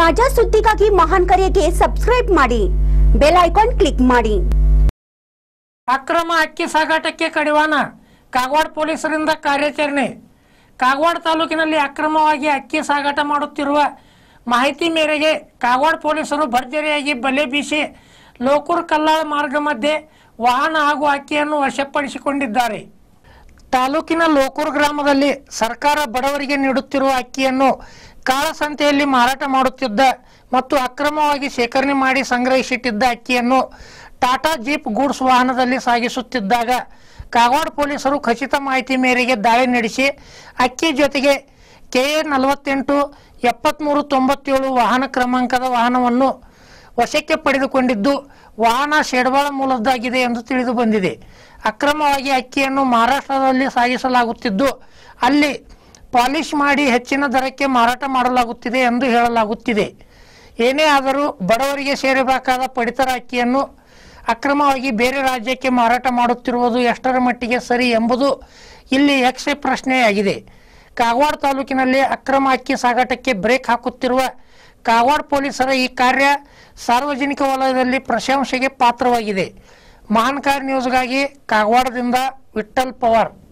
ತಾಜಾ ಸುದ್ದಿಗಾಗಿ ಮಹಾನ್ ಕರೆಗೆ ಸಬ್ಸ್ಕ್ರೈಬ್ ಮಾಡಿ ಬೆಲ್ ಐಕಾನ್ ಕ್ಲಿಕ್ ಮಾಡಿ ಅಕ್ರಮ ಅಕ್ಕಿ ಸಾಗಾಟಕ್ಕೆ ಕಡಿವಾಣ ಕಾಗವಾಡ ಪೊಲೀಸರಿಂದ ಕಾರ್ಯಾಚರಣೆ ಕಾಗವಾಡ ತಾಲೂಕಿನಲ್ಲಿ ಅಕ್ರಮವಾಗಿ ಅಕ್ಕಿ ಸಾಗಾಟ ಮಾಡುತ್ತಿರುವ ಮಾಹಿತಿ ಮೇರೆಗೆ ಕಾಗವಾಡ ಪೊಲೀಸರು ಭರ್ಜರಿಯಾಗಿ ಬಲೆ ಬೀಸಿ ಲೋಕೂರ್ ಕಲ್ಲಾಳ ಮಾರ್ಗ ಮಧ್ಯೆ ವಾಹನ ಹಾಗೂ ಅಕ್ಕಿಯನ್ನು ವಶಪಡಿಸಿಕೊಂಡಿದ್ದಾರೆ ತಾಲೂಕಿನ ಲೋಕೂರ್ ಗ್ರಾಮದಲ್ಲಿ ಸರ್ಕಾರ ಬಡವರಿಗೆ ನೀಡುತ್ತಿರುವ ಅಕ್ಕಿಯನ್ನು ಕಾಳಸಂತೆಯಲ್ಲಿ ಮಾರಾಟ ಮಾಡುತ್ತಿದ್ದ ಮತ್ತು ಅಕ್ರಮವಾಗಿ ಶೇಖರಣೆ ಮಾಡಿ ಸಂಗ್ರಹಿಸಿಟ್ಟಿದ್ದ ಅಕ್ಕಿಯನ್ನು ಟಾಟಾ ಜೀಪ್ ಗೂಡ್ಸ್ ವಾಹನದಲ್ಲಿ ಸಾಗಿಸುತ್ತಿದ್ದಾಗ ಕಾಗವಾಡ ಪೊಲೀಸರು ಖಚಿತ ಮಾಹಿತಿ ಮೇರೆಗೆ ದಾಳಿ ನಡೆಸಿ ಅಕ್ಕಿ ಜೊತೆಗೆ ಕೆಎ ನಲವತ್ತೆಂಟು ಎಪ್ಪತ್ತ್ಮೂರು ತೊಂಬತ್ತೇಳು ವಾಹನ ಕ್ರಮಾಂಕದ ವಾಹನವನ್ನು ವಶಕ್ಕೆ ಪಡೆದುಕೊಂಡಿದ್ದು ವಾಹನ ಶೆಡ್ವಾಳ ಮೂಲದ್ದಾಗಿದೆ ಎಂದು ತಿಳಿದು ಬಂದಿದೆ ಅಕ್ರಮವಾಗಿ ಅಕ್ಕಿಯನ್ನು ಮಹಾರಾಷ್ಟ್ರದಲ್ಲಿ ಸಾಗಿಸಲಾಗುತ್ತಿದ್ದು ಅಲ್ಲಿ ಪಾಲಿಶ್ ಮಾಡಿ ಹೆಚ್ಚಿನ ದರಕ್ಕೆ ಮಾರಾಟ ಮಾಡಲಾಗುತ್ತಿದೆ ಎಂದು ಹೇಳಲಾಗುತ್ತಿದೆ ಏನೇ ಆದರೂ ಬಡವರಿಗೆ ಸೇರಬೇಕಾದ ಪಡಿತರ ಅಕ್ಕಿಯನ್ನು ಅಕ್ರಮವಾಗಿ ಬೇರೆ ರಾಜ್ಯಕ್ಕೆ ಮಾರಾಟ ಮಾಡುತ್ತಿರುವುದು ಎಷ್ಟರ ಮಟ್ಟಿಗೆ ಸರಿ ಎಂಬುದು ಇಲ್ಲಿ ಯಕ್ಷ ಪ್ರಶ್ನೆಯಾಗಿದೆ ಕಾಗವಾಡ ತಾಲೂಕಿನಲ್ಲಿ ಅಕ್ರಮ ಅಕ್ಕಿ ಸಾಗಾಟಕ್ಕೆ ಬ್ರೇಕ್ ಹಾಕುತ್ತಿರುವ ಕಾಗವಾಡ ಪೊಲೀಸರ ಈ ಕಾರ್ಯ ಸಾರ್ವಜನಿಕ ವಲಯದಲ್ಲಿ ಪ್ರಶಂಸೆಗೆ ಪಾತ್ರವಾಗಿದೆ ಮಹಾನ್ ಕಾರ್ಯ ನ್ಯೂಸ್ಗಾಗಿ ಕಾಗವಾಡದಿಂದ ವಿಠ್ಠಲ್ ಪವಾರ್